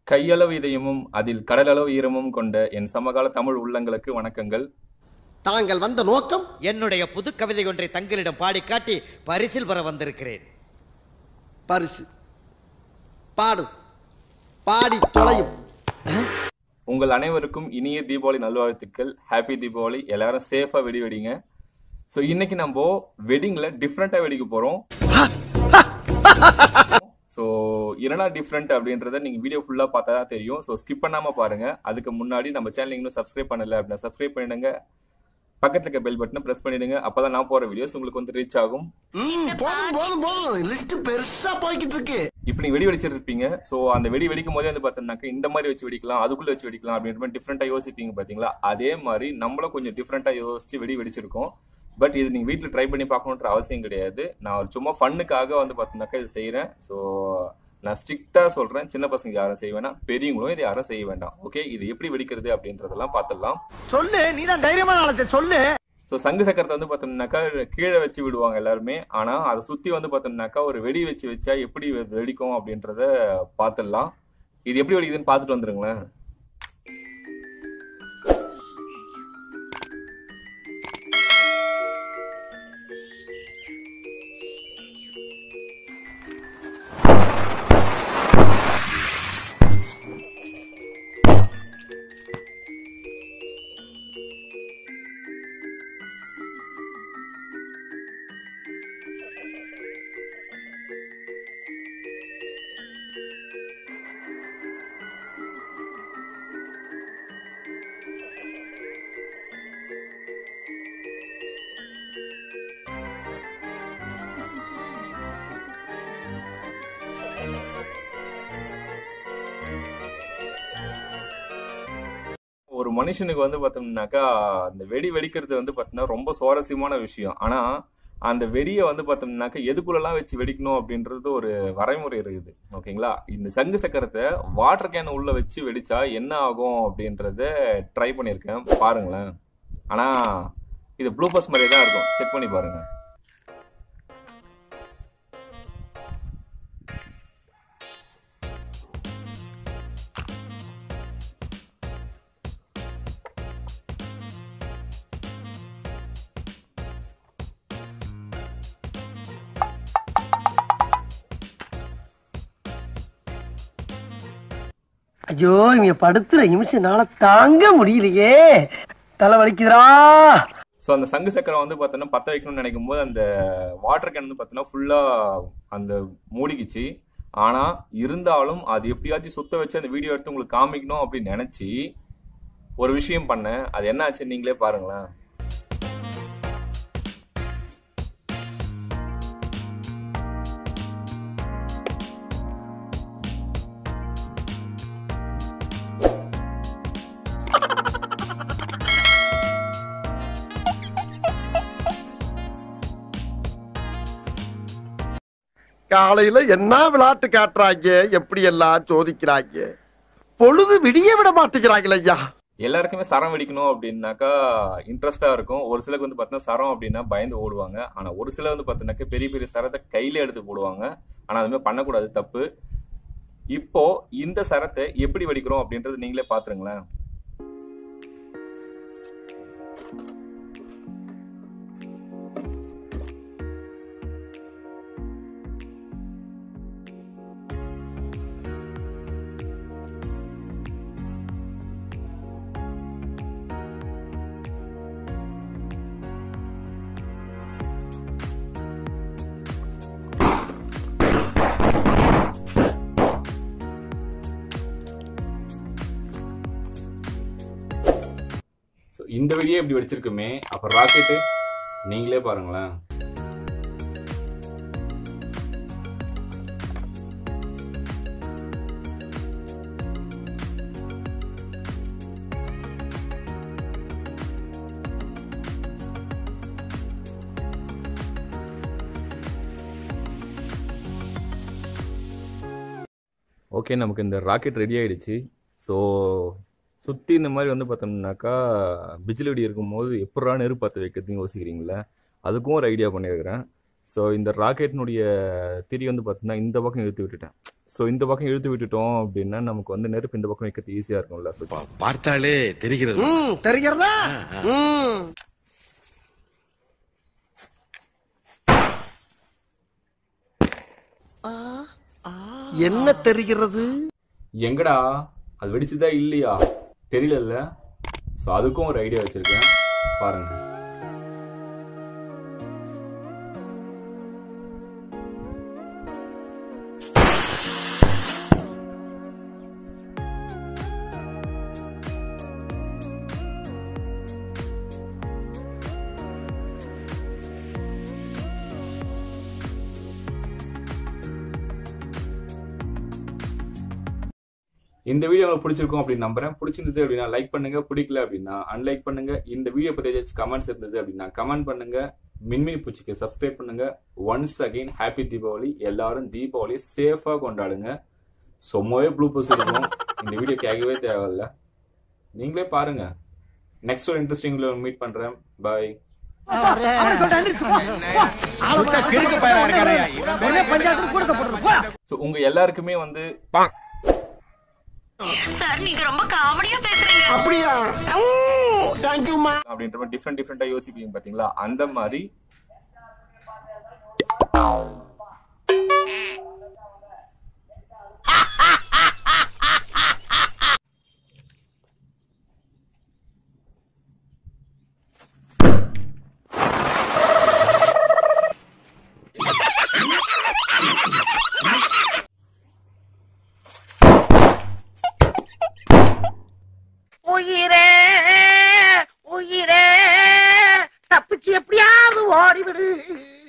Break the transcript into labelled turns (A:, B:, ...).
A: கையளவு இதயமும் அதில் கடலளவு ஈரமும் கொண்ட என் சமகால தமிழ் உள்ளங்களுக்கு வணக்கங்கள்
B: தாங்கள் வந்த நோக்கம்
C: என்னுடைய புது கவிதை ஒன்றை தங்களிடம் பாடி காட்டி பரிசில் பெற வந்திருக்கிறேன்
B: பரிசு பாடும் பாடி தொலையும்
A: உங்கள் அனைவருக்கும் இனிய தீபாவளி நல்வாழ்த்துக்கள் ஹாப்பி தீபாவளி எல்லாரும் சேஃபா வெடி வெடிங்க ஸோ இன்னைக்கு நம்ம வெட்டிங்ல டிஃப்ரெண்டா வெடிக்க போறோம் ஸோ என்னடா டிஃப்ரெண்ட் அப்படின்றத நீங்க வீடியோ ஃபுல்லா பார்த்தா தான் தெரியும் ஸோ ஸ்கிப் பண்ணாம பாருங்க அதுக்கு முன்னாடி நம்ம சேனல் இன்னும் சப்ஸ்கிரைப் பண்ணல அப்படின்னா சப்ஸ்கிரைப் பண்ணிடுங்க பக்கத்துல இருக்க பெல் பட்டனை பிரஸ் பண்ணிடுங்க அப்பதான் நான் போற வீடியோஸ் உங்களுக்கு வந்து ரீச் ஆகும்
B: ம், போதும் போதும் போதும் லிஸ்ட் பெருசா போய்கிட்டு இருக்கு
A: இப்போ நீங்க வெடி வெடிச்சிருப்பீங்க ஸோ அந்த வெடி வெடிக்கும் போதே வந்து பார்த்தோம்னாக்க இந்த மாதிரி வச்சு வெடிக்கலாம் அதுக்குள்ள வச்சு வெடிக்கலாம் அப்படின்ற மாதிரி டிஃப்ரெண்டா யோசிப்பீங்க பாத்தீங்களா அதே மாதிரி நம்மளும் கொஞ்சம் டிஃப்ரெண்டா யோசிச்சு வெடி வெடிச்சிருக்கோம் பட் இது நீங்க வீட்டில் ட்ரை பண்ணி பார்க்கணுன்ற அவசியம் கிடையாது நான் ஒரு சும்மா ஃபன்னுக்காக வந்து பார்த்தோம்னாக்கா இது செய்யறேன் ஸோ நான் ஸ்ட்ரிக்டா சொல்றேன் சின்ன பசங்க யாரும் செய்ய வேண்டாம் பெரியவங்களும் இதை யாரும் செய்ய வேண்டாம் ஓகே இது எப்படி வெடிக்கிறது அப்படின்றதெல்லாம் பார்த்துடலாம்
B: சொல்லு நீ தான் தைரியமான ஆளத்தை சொல்லு
A: ஸோ சங்கு சக்கரத்தை வந்து பார்த்தோம்னாக்கா கீழே வச்சு விடுவாங்க எல்லாருமே ஆனால் அதை சுற்றி வந்து பார்த்தோம்னாக்கா ஒரு வெடி வச்சு வச்சா எப்படி வெ- வெடிக்கும் அப்படின்றத பார்த்துடலாம் இது எப்படி வெடிக்குதுன்னு பார்த்துட்டு வந்துருங்களேன் ஒரு மனுஷனுக்கு வந்து பார்த்தோம்னாக்கா அந்த வெடி வெடிக்கிறது வந்து பார்த்தீங்கன்னா ரொம்ப சுவாரஸ்யமான விஷயம் ஆனால் அந்த வெடியை வந்து பார்த்தோம்னாக்கா எதுக்குள்ளெல்லாம் வச்சு வெடிக்கணும் அப்படின்றது ஒரு வரைமுறை இருக்குது ஓகேங்களா இந்த சங்கு சக்கரத்தை வாட்டர் கேன் உள்ள வச்சு வெடிச்சா என்ன ஆகும் அப்படின்றத ட்ரை பண்ணியிருக்கேன் பாருங்களேன் ஆனால் இது ப்ளூபஸ் மாதிரியே தான் இருக்கும் செக் பண்ணி பாருங்க
D: ஐயோ இவங்க படுத்துற நிமிஷம்னால தாங்க முடியலையே தலை வலிக்குதுடா
A: ஸோ அந்த சங்கு சக்கரம் வந்து பார்த்தோன்னா பற்ற வைக்கணும்னு நினைக்கும் போது அந்த வாட்டர் கேன் வந்து பார்த்தோன்னா ஃபுல்லாக அந்த மூடிக்குச்சு ஆனால் இருந்தாலும் அது எப்படியாச்சும் சுத்த வச்சு அந்த வீடியோ எடுத்து உங்களுக்கு காமிக்கணும் அப்படின்னு நினச்சி ஒரு விஷயம் பண்ணேன் அது என்ன ஆச்சு நீங்களே பாருங்களேன்
B: காலையில என்ன விளையாட்டு காட்டுறாங்க எப்படி எல்லாம் சோதிக்கிறாங்க பொழுது விடிய விட மாட்டேங்கிறாங்களே ஐயா
A: எல்லாருக்குமே சரம் வெடிக்கணும் அப்படின்னாக்கா இன்ட்ரெஸ்டாக இருக்கும் ஒரு சிலருக்கு வந்து பார்த்தீங்கன்னா சரம் அப்படின்னா பயந்து ஓடுவாங்க ஆனால் ஒரு சிலர் வந்து பார்த்தீங்கன்னாக்கா பெரிய பெரிய சரத்தை கையில எடுத்து போடுவாங்க ஆனால் அதுமாதிரி பண்ணக்கூடாது தப்பு இப்போ இந்த சரத்தை எப்படி வெடிக்கிறோம் அப்படின்றது நீங்களே பார்த்துருங்களேன் ஸோ இந்த வெடியே இப்படி வெடிச்சிருக்குமே அப்போ ராக்கெட்டு நீங்களே பாருங்களேன் ஓகே நமக்கு இந்த ராக்கெட் ரெடி ஆயிடுச்சு ஸோ சுற்றி இந்த மாதிரி வந்து பார்த்தோம்னாக்கா பிஜிலி வெடி இருக்கும்போது எப்படா நெருப்பு பற்ற வைக்கிறதுன்னு யோசிக்கிறீங்களா அதுக்கும் ஒரு ஐடியா பண்ணியிருக்கிறேன் ஸோ இந்த ராக்கெட்டினுடைய திரி வந்து பார்த்தீங்கன்னா இந்த பக்கம் இழுத்து விட்டுட்டேன் ஸோ இந்த பக்கம் இழுத்து விட்டுட்டோம் அப்படின்னா நமக்கு வந்து நெருப்பு இந்த பக்கம் வைக்கிறது ஈஸியாக இருக்கும்ல ஸோ
E: பார்த்தாலே தெரிகிறது
B: ம் தெரிகிறதா ம் என்ன தெரிகிறது
A: எங்கடா அது வெடிச்சுதா இல்லையா தெரியலல்ல ஸோ அதுக்கும் ஒரு ஐடியா வச்சிருக்கேன் பாருங்க இந்த வீடியோ உங்களுக்கு பிடிச்சிருக்கும் அப்படின்னு நம்புறேன் பிடிச்சிருந்தது அப்படின்னா லைக் பண்ணுங்க பிடிக்கல அப்படின்னா அன்லைக் பண்ணுங்க இந்த வீடியோ பத்தி ஏதாச்சும் கமெண்ட்ஸ் இருந்தது அப்படின்னா கமெண்ட் பண்ணுங்க மின்மினி பூச்சிக்கு சப்ஸ்கிரைப் பண்ணுங்க ஒன்ஸ் அகைன் ஹாப்பி தீபாவளி எல்லாரும் தீபாவளி சேஃபா கொண்டாடுங்க சும்மாவே ப்ளூ பஸ் இருக்கும் இந்த வீடியோ கேட்கவே தேவையில்ல நீங்களே பாருங்க நெக்ஸ்ட் ஒரு இன்ட்ரெஸ்டிங் மீட் பண்றேன் பாய்
D: பஞ்சாயத்து கூடத்தை போட்டுரு
A: ஸோ உங்க எல்லாருக்குமே வந்து
F: சார் நீங்க ரொம்ப காமெடியா பேசுறீங்க
B: அப்படியா தேங்க்யூமா
A: அப்படின்ற மாதிரி டிஃப்ரெண்ட் டிஃப்ரெண்டா யோசிப்பீங்க பாத்தீங்களா அந்த மாதிரி
G: உயிரே உயிரே தப்பிச்சு எப்படியாவது ஓடிவிடு